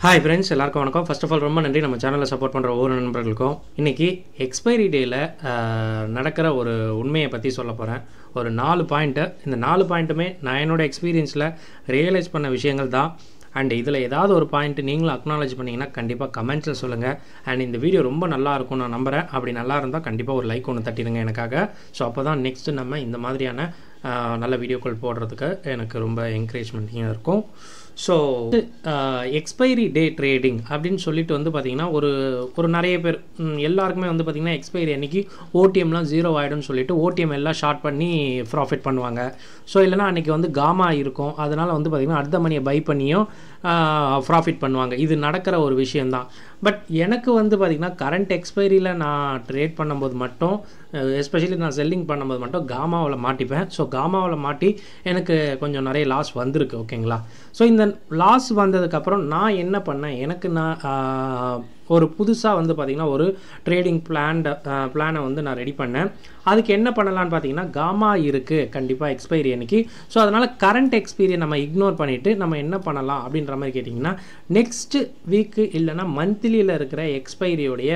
hi friends எல்லாருக்கும் வணக்கம் first of all ரொம்ப நன்றி நம்ம சேனலை சப்போர்ட் பண்ணுற ஒவ்வொரு நண்பர்களுக்கும் இன்றைக்கி எக்ஸ்பைரி டேயில் நடக்கிற ஒரு உண்மையை பற்றி சொல்ல போகிறேன் ஒரு நாலு பாயிண்ட்டு இந்த நாலு பாயிண்ட்டுமே நான் என்னோட எக்ஸ்பீரியன்ஸில் ரியலைஸ் பண்ண விஷயங்கள் தான் அண்ட் இதில் ஏதாவது ஒரு பாயிண்ட் நீங்களும் அக்னாலஜ் பண்ணிங்கன்னா கண்டிப்பாக கமெண்ட்ஸில் சொல்லுங்கள் அண்ட் இந்த வீடியோ ரொம்ப நல்லா இருக்கும் நான் நம்புகிறேன் அப்படி நல்லா இருந்தால் கண்டிப்பாக ஒரு லைக் ஒன்று தட்டிடுங்க எனக்காக ஸோ அப்போ தான் நெக்ஸ்ட்டு நம்ம இந்த மாதிரியான ஆஹ், நல்ல வீடியோக்கள் போடுறதுக்கு எனக்கு ரொம்ப என்கரேஜ்மெண்ட்டிங்காக இருக்கும் ஸோ எக்ஸ்பைரி டே ட்ரேடிங் அப்படின்னு சொல்லிட்டு வந்து பார்த்திங்கன்னா ஒரு ஒரு நிறைய பேர் ம், எல்லாருக்குமே வந்து பார்த்திங்கன்னா எக்ஸ்பைரி அன்னைக்கு ஓடிஎம்லாம் ஜீரோ ஆகிடும்னு சொல்லிட்டு ஓடிஎம் எல்லாம் ஷார்ட் பண்ணி ப்ராஃபிட் பண்ணுவாங்க ஸோ இல்லைனா அன்றைக்கி வந்து காமா இருக்கும் அதனால் வந்து பார்த்திங்கன்னா அடுத்த மணியை பை பண்ணியும் ப்ராஃபிட் பண்ணுவாங்க இது நடக்கிற ஒரு விஷயந்தான் பட் எனக்கு வந்து பார்த்திங்கன்னா கரண்ட் எக்ஸ்பைரியில் நான் ட்ரேட் பண்ணும்போது மட்டும் எஸ்பெஷலி நான் செல்லிங் பண்ணும்போது மட்டும் காமாவில் மாட்டிப்பேன் ஸோ காமாவில் மாட்டி எனக்கு கொஞ்சம் நிறைய லாஸ் வந்திருக்கு ஓகேங்களா ஸோ இந்த லாஸ் வந்ததுக்கப்புறம் நான் என்ன பண்ணேன் எனக்கு நான் ஆஹ், ஒரு புதுசாக வந்து பார்த்திங்கன்னா ஒரு ட்ரேடிங் பிளான் பிளானை வந்து நான் ரெடி பண்ணேன் அதுக்கு என்ன பண்ணலான்னு பார்த்தீங்கன்னா காமா இருக்குது கண்டிப்பாக எக்ஸ்பைரி அன்னைக்கு ஸோ அதனால் கரண்ட் எக்ஸ்பீரியன் நம்ம இக்னோர் பண்ணிவிட்டு நம்ம என்ன பண்ணலாம் அப்படின்ற மாதிரி கேட்டிங்கன்னா நெக்ஸ்ட்டு வீக்கு இல்லைன்னா மந்த்லியில் இருக்கிற எக்ஸ்பைரியோடைய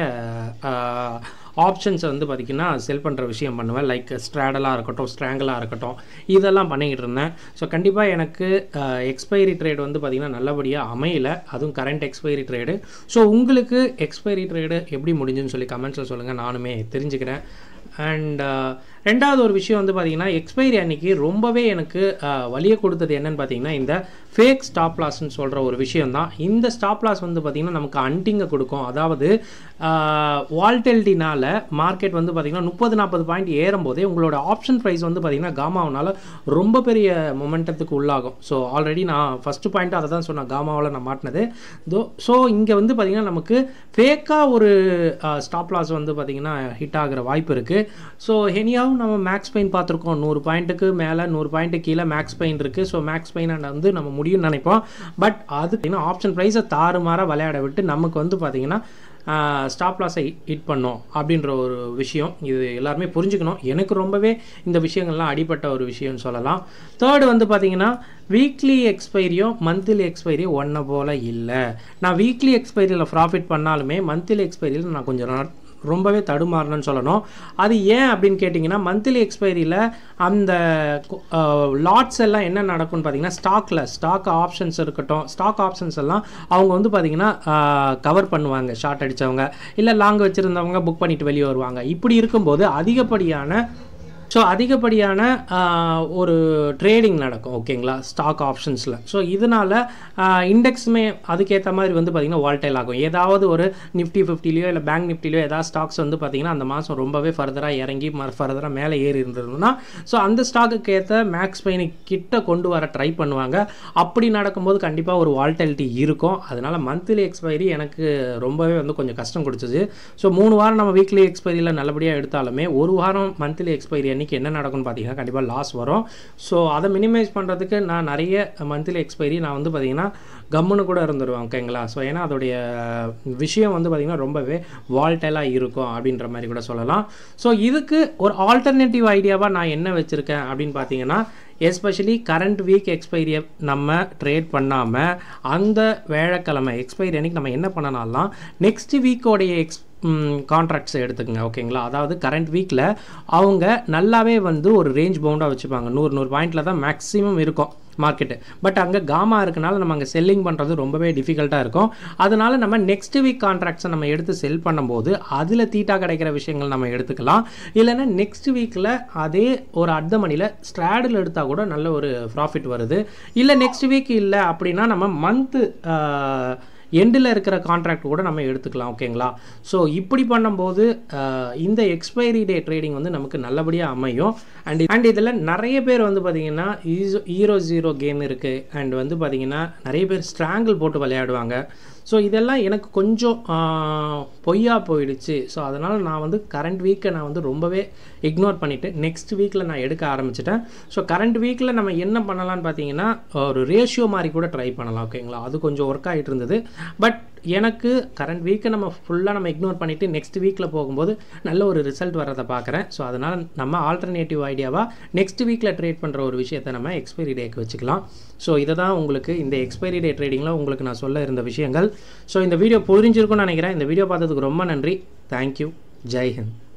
ஆப்ஷன்ஸை வந்து பார்த்திங்கன்னா செல் பண்ணுற விஷயம் பண்ணுவேன் லைக் ஸ்ட்ராடலாக இருக்கட்டும் ஸ்ட்ராங்கலாக இருக்கட்டும் இதெல்லாம் பண்ணிக்கிட்டு இருந்தேன் ஸோ கண்டிப்பாக எனக்கு எக்ஸ்பைரி ட்ரேட் வந்து பார்த்திங்கன்னா நல்லபடியாக அமையல அதுவும் கரண்ட் எக்ஸ்பைரி ட்ரேடு ஸோ உங்களுக்கு எக்ஸ்பைரி ட்ரேடு எப்படி முடிஞ்சுன்னு சொல்லி கமெண்ட்ஸில் சொல்லுங்கள் நானுமே தெரிஞ்சுக்கிறேன் அண்ட் ரெண்டாவது ஒரு விஷயம் வந்து பார்த்தீங்கன்னா எக்ஸ்பைரி அன்னைக்கு ரொம்பவே எனக்கு அஹ், வலியை கொடுத்தது என்னன்னு பார்த்தீங்கன்னா இந்த ஃபேக் ஸ்டாப் லாஸ்ன்னு சொல்கிற ஒரு விஷயம் தான் இந்த ஸ்டாப் லாஸ் வந்து பார்த்திங்கன்னா நமக்கு அண்டிங்கை கொடுக்கும் அதாவது வால்டெல்டினால மார்க்கெட் வந்து பார்த்திங்கன்னா முப்பது நாற்பது பாயிண்ட் ஏறும்போதே உங்களோட ஆப்ஷன் ப்ரைஸ் வந்து பார்த்திங்கன்னா காமாவனால ரொம்ப பெரிய மொமெண்டத்துக்கு உள்ளாகும் ஸோ ஆல்ரெடி நான் ஃபஸ்ட்டு பாயிண்ட் அதை தான் சொன்னேன் காமாவில் நான் மாட்டினது தோ ஸோ இங்கே வந்து பார்த்திங்கன்னா நமக்கு ஃபேக்காக ஒரு ஸ்டாப் லாஸ் வந்து பார்த்திங்கன்னா ஹிட் ஆகிற வாய்ப்பு இருக்குது ஸோ ஹெனியாவும் நம்ம மேக்ஸ் பெயின் பார்த்துருக்கோம் நூறு பாயிண்ட்டுக்கு மேலே நூறு பாயிண்ட்டு கீழே மேக்ஸ் பெயின் இருக்குது ஸோ மேக்ஸ் பெயின் வந்து நம்ம முடியும்னு நினைப்போம் பட் அது ஆப்ஷன் ப்ரைஸை தாறுமாறாக விளையாட விட்டு நமக்கு வந்து பார்த்திங்கன்னா ஸ்டாப் லாஸை ஹிட் பண்ணோம் அப்படின்ற ஒரு விஷயம் இது எல்லாருமே புரிஞ்சுக்கணும் எனக்கு ரொம்பவே இந்த விஷயங்கள்லாம் அடிப்பட்ட ஒரு விஷயம்னு சொல்லலாம் தேர்டு வந்து பார்த்தீங்கன்னா வீக்லி எக்ஸ்பைரியும் மந்த்லி எக்ஸ்பைரியும் ஒன்றை போல் இல்லை நான் வீக்லி எக்ஸ்பைரியில் ப்ராஃபிட் பண்ணாலுமே மந்த்லி எக்ஸ்பைரியில் நான் கொஞ்சம் நாள் ரொம்பவே தடுமாறணும்னு சொல்லணும் அது ஏன் அப்படின்னு கேட்டிங்கன்னா மந்த்லி எக்ஸ்பைரியில் அந்த லாட்ஸ் எல்லாம் என்ன நடக்கும்னு பார்த்தீங்கன்னா ஸ்டாக்கில் ஸ்டாக் ஆப்ஷன்ஸ் இருக்கட்டும் ஸ்டாக் ஆப்ஷன்ஸ் எல்லாம் அவங்க வந்து பார்த்தீங்கன்னா கவர் பண்ணுவாங்க ஷார்ட் அடித்தவங்க இல்லை லாங் வச்சுருந்தவங்க புக் பண்ணிட்டு வெளியே வருவாங்க இப்படி இருக்கும்போது அதிகப்படியான ஸோ அதிகப்படியான ஆஹ், ஒரு ட்ரேடிங் நடக்கும் ஓகேங்களா ஸ்டாக் ஆப்ஷன்ஸில் ஸோ இதனால் இண்டெக்ஸுமே அதுக்கேற்ற மாதிரி வந்து பார்த்திங்கன்னா வால்டைல் ஆகும் ஏதாவது ஒரு நிஃப்டி ஃபிஃப்டிலையோ இல்லை பேங்க் நிஃப்டிலையோ ஏதாவது ஸ்டாக்ஸ் வந்து பார்த்திங்கன்னா அந்த மாதம் ரொம்பவே ஃபர்தராக இறங்கி ஃபர்தராக மேலே ஏறி இருந்ததுன்னா ஸோ அந்த ஸ்டாக்குக்கு ஏற்ற மேக்ஸ் பெயினி கிட்ட கொண்டு வர ட்ரை பண்ணுவாங்க அப்படி நடக்கும்போது கண்டிப்பாக ஒரு வால்டைலிட்டி இருக்கும் அதனால் மந்த்லி எக்ஸ்பைரி எனக்கு ரொம்பவே வந்து கொஞ்சம் கஷ்டம் கொடுத்தது ஸோ மூணு வாரம் நம்ம வீக்லி எக்ஸ்பைரியில் நல்லபடியாக எடுத்தாலுமே ஒரு வாரம் மந்த்லி எக்ஸ்பைரி அன்னைக்கு என்ன நடக்கும்னு பார்த்தீங்கன்னா கண்டிப்பாக லாஸ் வரும் ஸோ அதை மினிமைஸ் பண்ணுறதுக்கு நான் நிறைய மந்த்லி எக்ஸ்பைரி நான் வந்து பார்த்தீங்கன்னா கம்முன்னு கூட இருந்துருவேன் ஓகேங்களா ஸோ ஏன்னா அதோடைய விஷயம் வந்து பார்த்திங்கன்னா ரொம்பவே வால்டைலாக இருக்கும் அப்படின்ற மாதிரி கூட சொல்லலாம் ஸோ இதுக்கு ஒரு ஆல்டர்னேட்டிவ் ஐடியாவாக நான் என்ன வச்சுருக்கேன் அப்படின்னு பார்த்தீங்கன்னா எஸ்பெஷலி கரண்ட் வீக் எக்ஸ்பைரியை நம்ம ட்ரேட் பண்ணாமல் அந்த வேழக்கிழமை எக்ஸ்பைரி அன்னைக்கு நம்ம என்ன பண்ணலாம்லாம் நெக்ஸ்ட் வீக்கோடைய எக்ஸ் கான்ட்ராக்ட்ஸ் எடுத்துக்கங்க ஓகேங்களா அதாவது கரண்ட் வீக்கில் அவங்க நல்லாவே வந்து ஒரு ரேஞ்ச் பவுண்டாக வச்சுப்பாங்க நூறு நூறு பாயிண்டில் தான் மேக்ஸிமம் இருக்கும் மார்க்கெட்டு பட் அங்கே காமா இருக்கனால நம்ம அங்கே செல்லிங் பண்ணுறது ரொம்பவே டிஃபிகல்ட்டாக இருக்கும் அதனால நம்ம நெக்ஸ்ட் வீக் கான்ட்ராக்ட்ஸை நம்ம எடுத்து செல் பண்ணும்போது அதில் தீட்டா கிடைக்கிற விஷயங்கள் நம்ம எடுத்துக்கலாம் இல்லைன்னா நெக்ஸ்ட் வீக்கில் அதே ஒரு அர்த்த மணியில் ஸ்ட்ராடில் எடுத்தால் கூட நல்ல ஒரு ப்ராஃபிட் வருது இல்லை நெக்ஸ்ட் வீக் இல்லை அப்படின்னா நம்ம மந்த்து எண்டில் இருக்கிற கான்ட்ராக்ட் கூட நம்ம எடுத்துக்கலாம் ஓகேங்களா ஸோ இப்படி பண்ணும்போது அஹ், இந்த எக்ஸ்பைரி டே ட்ரேடிங் வந்து நமக்கு நல்லபடியாக அமையும் அண்ட் அண்ட் இதில் நிறைய பேர் வந்து பார்த்திங்கன்னா ஈஸோ ஹீரோ ஜீரோ கேம் இருக்குது அண்ட் வந்து பார்த்திங்கன்னா நிறைய பேர் ஸ்ட்ராங்கிள் போட்டு விளையாடுவாங்க ஸோ இதெல்லாம் எனக்கு கொஞ்சம் ஆஹ், பொய்யா போயிடுச்சு ஸோ அதனால் நான் வந்து கரண்ட் வீக்கை நான் வந்து ரொம்பவே இக்னோர் பண்ணிவிட்டு நெக்ஸ்ட் வீக்கில் நான் எடுக்க ஆரம்பிச்சிட்டேன் ஸோ கரண்ட் வீக்கில் நம்ம என்ன பண்ணலாம்னு பார்த்தீங்கன்னா ஒரு ரேஷியோ மாதிரி கூட ட்ரை பண்ணலாம் ஓகேங்களா அது கொஞ்சம் ஒர்க் ஆகிட்டு இருந்தது பட் எனக்கு கரண்ட் வீக்கை நம்ம ஃபுல்லாக நம்ம இக்னோர் பண்ணிவிட்டு நெக்ஸ்ட் வீக்கில் போகும்போது நல்ல ஒரு ரிசல்ட் வரதை பார்க்குறேன் ஸோ அதனால் நம்ம ஆல்டர்னேட்டிவ் ஐடியாவாக நெக்ஸ்ட் வீக்கில் ட்ரேட் பண்ணுற ஒரு விஷயத்தை நம்ம எக்ஸ்பைரி டேக்கு வச்சுக்கலாம் ஸோ இதை தான் உங்களுக்கு இந்த எக்ஸ்பைரி டே ட்ரேடிங்கில் உங்களுக்கு நான் சொல்ல இருந்த விஷயங்கள் ஸோ இந்த வீடியோ புரிஞ்சிருக்கும்னு நினைக்கிறேன் இந்த வீடியோ பார்த்ததுக்கு ரொம்ப நன்றி தேங்க்யூ ஜெய் ஹிந்த்